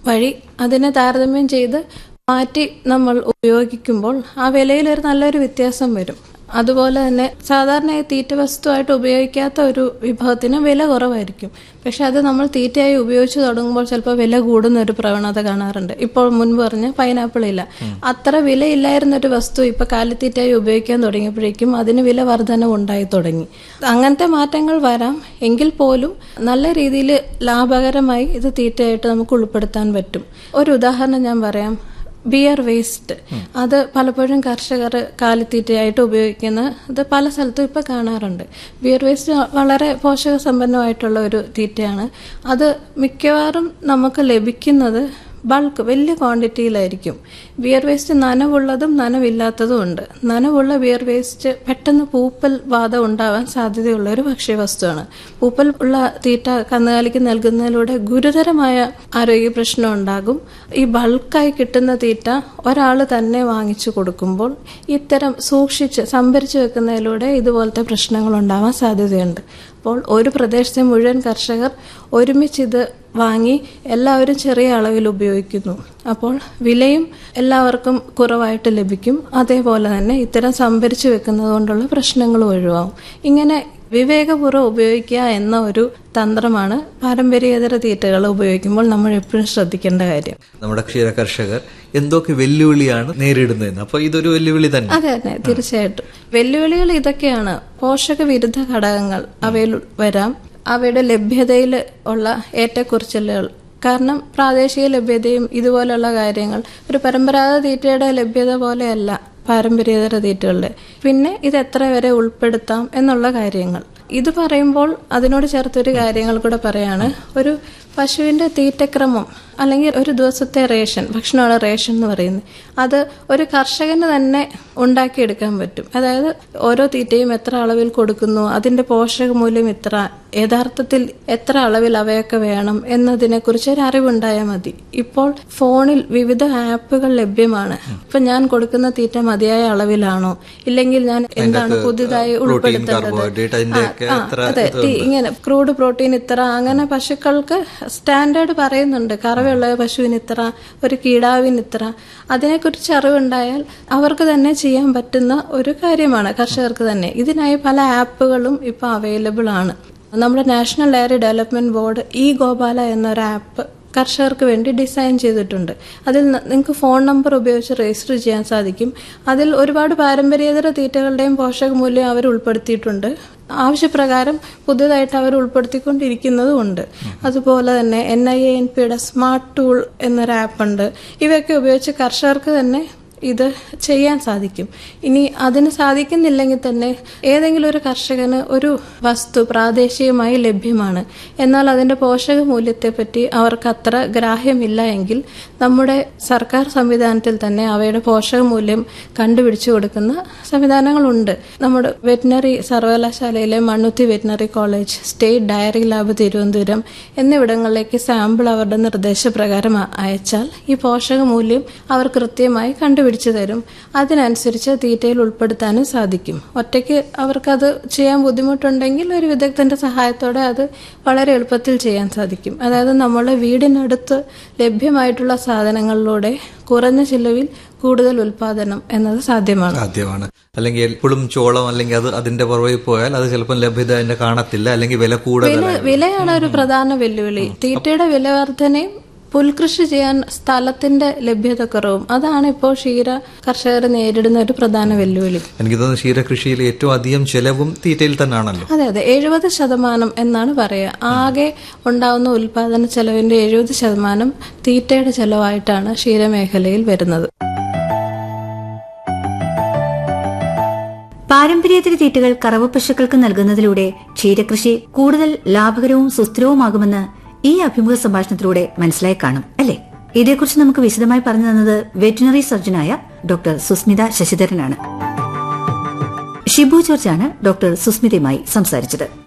വഴി അതിനെ താരതമ്യം ചെയ്ത് മാറ്റി നമ്മൾ ഉപയോഗിക്കുമ്പോൾ ആ വിലയിൽ ഒരു നല്ലൊരു വ്യത്യാസം വരും അതുപോലെ തന്നെ സാധാരണയായി തീറ്റ വസ്തുവായിട്ട് ഉപയോഗിക്കാത്ത ഒരു വിഭവത്തിന് വില കുറവായിരിക്കും പക്ഷെ അത് നമ്മൾ തീറ്റയായി ഉപയോഗിച്ച് തുടങ്ങുമ്പോൾ ചിലപ്പോൾ വില കൂടുന്ന ഒരു പ്രവണത കാണാറുണ്ട് ഇപ്പോൾ മുൻപ് പറഞ്ഞ പൈനാപ്പിൾ ഇല്ല അത്ര വിലയില്ലായിരുന്ന ഒരു വസ്തു ഇപ്പൊ കാലിത്തീറ്റയായി ഉപയോഗിക്കാൻ തുടങ്ങിയപ്പോഴേക്കും അതിന് വില വർധനവ് ഉണ്ടായി തുടങ്ങി അങ്ങനത്തെ മാറ്റങ്ങൾ വരാം എങ്കിൽ പോലും നല്ല രീതിയിൽ ലാഭകരമായി ഇത് തീറ്റയായിട്ട് നമുക്ക് ഉൾപ്പെടുത്താൻ പറ്റും ഒരു ഉദാഹരണം ഞാൻ പറയാം ബിയർ വേസ്റ്റ് അത് പലപ്പോഴും കർഷകർ കാലിത്തീറ്റയായിട്ട് ഉപയോഗിക്കുന്ന ഇത് പല സ്ഥലത്തും ഇപ്പൊ കാണാറുണ്ട് ബിയർ വേസ്റ്റ് വളരെ പോഷക സമ്പന്നമായിട്ടുള്ള ഒരു തീറ്റയാണ് അത് മിക്കവാറും നമുക്ക് ലഭിക്കുന്നത് ബൾക്ക് വലിയ ക്വാണ്ടിറ്റിയിലായിരിക്കും ബിയർ വേസ്റ്റ് നനവുള്ളതും നനവില്ലാത്തതും ഉണ്ട് നനവുള്ള ബിയർ വേസ്റ്റ് പെട്ടെന്ന് പൂപ്പൽ ബാധ ഉണ്ടാവാൻ സാധ്യതയുള്ള ഒരു ഭക്ഷ്യവസ്തുവാണ് പൂപ്പൽ ഉള്ള തീറ്റ കന്നുകാലിക്ക് നൽകുന്നതിലൂടെ ഗുരുതരമായ ആരോഗ്യ പ്രശ്നം ഉണ്ടാകും ഈ ബൾക്കായി കിട്ടുന്ന തീറ്റ ഒരാൾ തന്നെ വാങ്ങിച്ചു കൊടുക്കുമ്പോൾ ഇത്തരം സൂക്ഷിച്ച് സംഭരിച്ചു വെക്കുന്നതിലൂടെ ഇതുപോലത്തെ പ്രശ്നങ്ങൾ ഉണ്ടാവാൻ സാധ്യതയുണ്ട് അപ്പോൾ ഒരു പ്രദേശത്തെ മുഴുവൻ കർഷകർ ഒരുമിച്ച് ഇത് വാങ്ങി എല്ലാവരും ചെറിയ അളവിൽ ഉപയോഗിക്കുന്നു അപ്പോൾ വിലയും എല്ലാവർക്കും കുറവായിട്ട് ലഭിക്കും അതേപോലെ തന്നെ ഇത്തരം സംഭരിച്ചു വെക്കുന്നത് കൊണ്ടുള്ള പ്രശ്നങ്ങളും ഒഴിവാകും ഇങ്ങനെ വിവേകപൂർവ്വം ഉപയോഗിക്കുക എന്ന ഒരു തന്ത്രമാണ് പാരമ്പര്യേതര തീറ്റകൾ ഉപയോഗിക്കുമ്പോൾ നമ്മൾ എപ്പോഴും ശ്രദ്ധിക്കേണ്ട കാര്യം നമ്മുടെ ക്ഷീര കർഷകർ എന്തൊക്കെ വെല്ലുവിളിയാണ് നേരിടുന്നതെന്ന് അപ്പൊ ഇതൊരു വെല്ലുവിളി തന്നെ അതെ അതെ തീർച്ചയായിട്ടും വെല്ലുവിളികൾ ഇതൊക്കെയാണ് പോഷക വിരുദ്ധ ഘടകങ്ങൾ അവയിൽ വരാം അവയുടെ ലഭ്യതയിൽ ഉള്ള ഏറ്റക്കുറച്ചിലുകൾ കാരണം പ്രാദേശിക ലഭ്യതയും ഇതുപോലുള്ള കാര്യങ്ങൾ ഒരു പരമ്പരാഗത തീറ്റയുടെ ലഭ്യത പോലെയല്ല പാരമ്പര്യേതര തീറ്റകളുടെ പിന്നെ ഇത് എത്ര വരെ ഉൾപ്പെടുത്താം എന്നുള്ള കാര്യങ്ങൾ ഇത് പറയുമ്പോൾ അതിനോട് ചേർത്തൊരു കാര്യങ്ങൾ കൂടെ പറയാണ് ഒരു പശുവിന്റെ തീറ്റക്രമം അല്ലെങ്കിൽ ഒരു ദിവസത്തെ റേഷൻ ഭക്ഷണമാണ് റേഷൻ എന്ന് പറയുന്നത് അത് ഒരു കർഷകന് തന്നെ ഉണ്ടാക്കിയെടുക്കാൻ പറ്റും അതായത് ഓരോ തീറ്റയും എത്ര അളവിൽ കൊടുക്കുന്നു അതിന്റെ പോഷക മൂല്യം ഇത്ര യഥാർത്ഥത്തിൽ എത്ര അളവിൽ അവയൊക്കെ വേണം എന്നതിനെക്കുറിച്ച് ഒരു അറിവുണ്ടായാൽ മതി ഇപ്പോൾ ഫോണിൽ വിവിധ ആപ്പുകൾ ലഭ്യമാണ് ഇപ്പൊ ഞാൻ കൊടുക്കുന്ന തീറ്റ മതിയായ അളവിലാണോ ഇല്ലെങ്കിൽ ഞാൻ എന്താണ് പുതുതായി carbohydrate, അതിന്റെയൊക്കെ ആ, എത്ര അതെ ടി- ഇങ്ങനെ ക്രൂഡ് പ്രോട്ടീൻ ഇത്ര അങ്ങനെ പശുക്കൾക്ക് സ്റ്റാൻഡേർഡ് പറയുന്നുണ്ട് കറവയുള്ള പശുവിന് ഇത്ര ഒരു കീടാവിന് ഇത്ര അതിനെക്കുറിച്ച് അറിവുണ്ടായാൽ അവർക്ക് തന്നെ ചെയ്യാൻ പറ്റുന്ന ഒരു കാര്യമാണ് കർഷകർക്ക് തന്നെ ഇതിനായി പല ആപ്പുകളും ഇപ്പൊ അവൈലബിൾ ആണ് നമ്മുടെ national dairy development board E Gopala എന്നൊരു ആപ്പ് കർഷകർക്ക് വേണ്ടി ഡിസൈൻ ചെയ്തിട്ടുണ്ട് അതിൽ നിങ്ങൾക്ക് ഫോൺ നമ്പർ ഉപയോഗിച്ച് രജിസ്റ്റർ ചെയ്യാൻ സാധിക്കും അതിൽ ഒരുപാട് പാരമ്പര്യേതര തീറ്റകളുടെയും പോഷകമൂല്യം അവർ ഉൾപ്പെടുത്തിയിട്ടുണ്ട് ആവശ്യപ്രകാരം പുതുതായിട്ട് അവർ ഉൾപ്പെടുത്തിക്കൊണ്ടിരിക്കുന്നതും ഉണ്ട് അതുപോലെ തന്നെ എൻ ഐ എ എൻ പിയുടെ സ്മാർട്ട് ടൂൾ എന്നൊരു ആപ്പ് ഉണ്ട് ഇവയൊക്കെ ഉപയോഗിച്ച് കർഷകർക്ക് തന്നെ ഇത് ചെയ്യാൻ സാധിക്കും ഇനി അതിന് സാധിക്കുന്നില്ലെങ്കിൽ തന്നെ ഏതെങ്കിലും ഒരു കർഷകന് ഒരു വസ്തു പ്രാദേശികമായി ലഭ്യമാണ് എന്നാൽ അതിന്റെ പോഷക മൂല്യത്തെപ്പറ്റി അവർക്ക് അത്ര ഗ്രാഹ്യമില്ല എങ്കിൽ നമ്മുടെ സർക്കാർ സംവിധാനത്തിൽ തന്നെ അവയുടെ പോഷക മൂല്യം കണ്ടുപിടിച്ചു കൊടുക്കുന്ന സംവിധാനങ്ങളുണ്ട് നമ്മുടെ വെറ്റിനറി സർവകലാശാലയിലെ Mannuthy veterinary college state dairy lab Thiruvananthapuram എന്നിവിടങ്ങളിലേക്ക് സാമ്പിൾ അവരുടെ നിർദ്ദേശപ്രകാരം അ- അയച്ചാൽ ഈ പോഷക മൂല്യം അവർ കൃത്യമായി കണ്ടുപിടിച്ചു തരും അതിനനുസരിച്ച് തീറ്റയിൽ ഉൾപ്പെടുത്താനും സാധിക്കും ഒറ്റയ്ക്ക് അവർക്കത് ചെയ്യാൻ ബുദ്ധിമുട്ടുണ്ടെങ്കിൽ ഒരു വിദഗ്ധന്റെ സഹായത്തോടെ അത് വളരെ എളുപ്പത്തിൽ ചെയ്യാൻ സാധിക്കും അതായത് നമ്മുടെ വീടിനടുത്ത് ലഭ്യമായിട്ടുള്ള സാധനങ്ങളിലൂടെ കുറഞ്ഞ ചിലവിൽ കൂടുതൽ ഉൽപാദനം എന്നത് സാധ്യമാണ് സാധ്യമാണ് അല്ലെങ്കിൽ എപ്പോഴും ചോളം അല്ലെങ്കിൽ അത് അതിന്റെ പുറകെ പോയാൽ അത് ചിലപ്പോൾ ലഭ്യത അതിന്റെ കാണത്തില്ല അല്ലെങ്കിൽ വില കൂടുതലാണ് വിലയാണ് ഒരു പ്രധാന വെല്ലുവിളി തീറ്റയുടെ വില വർധനയും പുൽകൃഷി ചെയ്യാൻ സ്ഥലത്തിന്റെ ലഭ്യത കുറവും അതാണ് ഇപ്പോൾ ക്ഷീര കർഷകർ നേരിടുന്ന ഒരു പ്രധാന വെല്ലുവിളി എനിക്ക് തോന്നുന്നു ക്ഷീരകൃഷിയിൽ ഏറ്റവും അധികം ചെലവും തീറ്റയിൽ തന്നെയാണല്ലോ അതെ അതെ എഴുപത് ശതമാനം എന്നാണ് പറയുക ആകെ ഉണ്ടാവുന്ന ഉൽപാദന ചെലവിന്റെ എഴുപത് ശതമാനം തീറ്റയുടെ ചെലവായിട്ടാണ് ക്ഷീരമേഖലയിൽ വരുന്നത് പാരമ്പര്യേതര തീറ്റകൾ കറവ പശുക്കൾക്ക് നൽകുന്നതിലൂടെ ക്ഷീരകൃഷി കൂടുതൽ ലാഭകരവും സുസ്ഥിരവുമാകുമെന്ന് ഈ അഭിമുഖ സംഭാഷണത്തിലൂടെ മനസ്സിലായി കാണും അല്ലേ ഇതേക്കുറിച്ച് നമുക്ക് വിശദമായി പറഞ്ഞു തന്നത് വെറ്റിനറി സർജനായ ഡോക്ടർ സുസ്മിത ശശിധരനാണ് ഷിബു ജോർജാണ് ഡോക്ടർ സുസ്മിതയുമായി സംസാരിച്ചത്